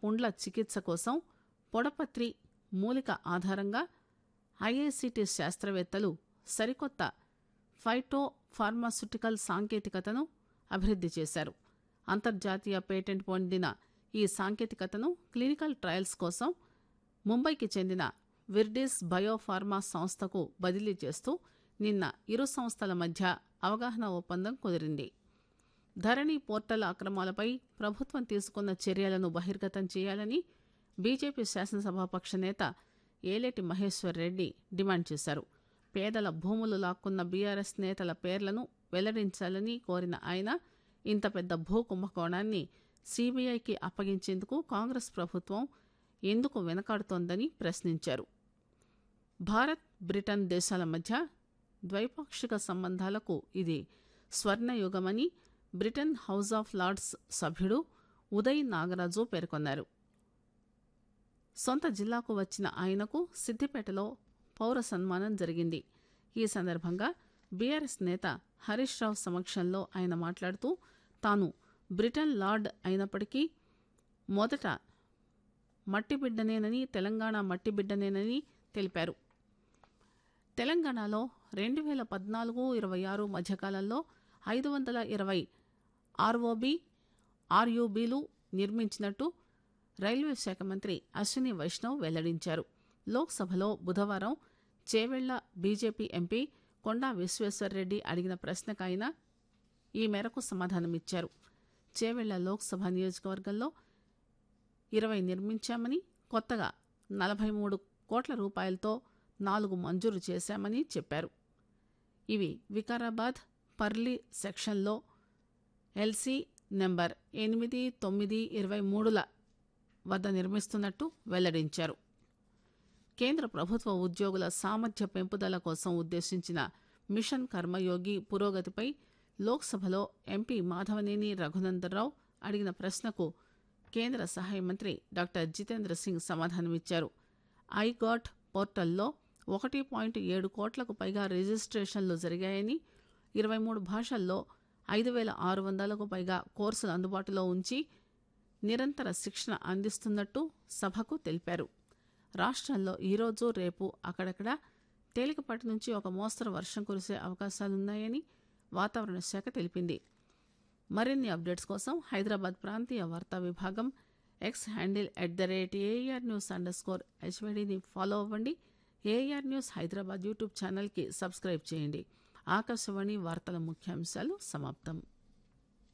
పుండ్ల చికిత్స కోసం పొడపత్రి మూలిక ఆధారంగా ఐఐసిటి శాస్త్రవేత్తలు సరికొత్త ఫైటో ఫార్మాస్యూటికల్ సాంకేతికతను అభివృద్ధి చేశారు అంతర్జాతీయ పేటెంట్ పొందిన ఈ సాంకేతికతను క్లినికల్ ట్రయల్స్ కోసం ముంబైకి చెందిన విర్డిస్ బయోఫార్మా సంస్థకు బదిలీ చేస్తూ నిన్న ఇరు సంస్థల మధ్య అవగాహన ఒప్పందం కుదిరింది ధరణి పోర్టల్ అక్రమాలపై ప్రభుత్వం తీసుకున్న చర్యలను బహిర్గతం చేయాలని బీజేపీ శాసనసభాపక్ష నేత ఏలేటి మహేశ్వర్ రెడ్డి డిమాండ్ చేశారు పేదల భూములు లాక్కున్న బీఆర్ఎస్ నేతల పేర్లను వెల్లడించాలని కోరిన ఆయన ఇంత పెద్ద భూ కుంభకోణాన్ని సీబీఐకి అప్పగించేందుకు కాంగ్రెస్ ప్రభుత్వం ఎందుకు వెనకాడుతోందని ప్రశ్నించారు భారత్ బ్రిటన్ దేశాల మధ్య ద్వైపాక్షిక సంబంధాలకు ఇది స్వర్ణయుగమని బ్రిటన్ హౌస్ ఆఫ్ లార్డ్స్ సభ్యుడు ఉదయ్ నాగరాజు పేర్కొన్నారు సొంత జిల్లాకు వచ్చిన ఆయనకు సిద్దిపేటలో పౌర సన్మానం జరిగింది ఈ సందర్భంగా బీఆర్ఎస్ నేత హరీష్ రావు సమక్షంలో ఆయన మాట్లాడుతూ తాను బ్రిటన్ లార్డ్ అయినప్పటికీ మొదట మట్టిబిడ్డనేనని తెలంగాణ మట్టిబిడ్డనేనని తెలిపారు తెలంగాణలో రెండు వేల పద్నాలుగు ఇరవై ఆరు మధ్యకాలంలో ఐదు వందల ఇరవై ఆర్ఓబి ఆర్యూబీలు నిర్మించినట్టు రైల్వే శాఖ మంత్రి అశ్విని వైష్ణవ్ వెల్లడించారు లోక్సభలో బుధవారం చేవెళ్ల బీజేపీ ఎంపీ కొండా విశ్వేశ్వర్రెడ్డి అడిగిన ప్రశ్నకు ఆయన ఈ మేరకు సమాధానమిచ్చారు చేవెళ్ల లోక్సభ నియోజకవర్గంలో ఇరవై నిర్మించామని కొత్తగా నలభై మూడు కోట్ల రూపాయలతో నాలుగు మంజూరు చేశామని చెప్పారు ఇవి వికారాబాద్ పర్లి సెక్షన్లో ఎల్సీ నెంబర్ ఎనిమిది తొమ్మిది ఇరవై మూడుల వద్ద నిర్మిస్తున్నట్టు వెల్లడించారు కేంద్ర ప్రభుత్వ ఉద్యోగుల సామర్థ్య పెంపుదల కోసం ఉద్దేశించిన మిషన్ కర్మయోగి పురోగతిపై లోక్సభలో ఎంపీ మాధవనేని రఘునందనరావు అడిగిన ప్రశ్నకు కేంద్ర సహాయ మంత్రి డాక్టర్ జితేంద్ర సింగ్ సమాధానమిచ్చారు ఐగాట్ పోర్టల్లో ఒకటి పాయింట్ ఏడు కోట్లకు పైగా రిజిస్ట్రేషన్లు జరిగాయని ఇరవై మూడు భాషల్లో ఐదు వేల ఆరు వందలకు పైగా కోర్సులు అందుబాటులో ఉంచి నిరంతర శిక్షణ అందిస్తున్నట్టు సభకు తెలిపారు రాష్ట్రంలో ఈరోజు రేపు అక్కడక్కడ తేలికపాటి నుంచి ఒక మోస్తరు వర్షం కురిసే అవకాశాలున్నాయని వాతావరణ శాఖ తెలిపింది మరిన్ని అప్డేట్స్ కోసం హైదరాబాద్ ప్రాంతీయ వార్తా విభాగం X handle at the rate AIR news underscore హెచ్వైడిని ఫాలో అవ్వండి ఏఆర్ న్యూస్ హైదరాబాద్ యూట్యూబ్ ఛానల్కి సబ్స్క్రైబ్ చేయండి ఆకాశవాణి వార్తల ముఖ్యాంశాలు సమాప్తం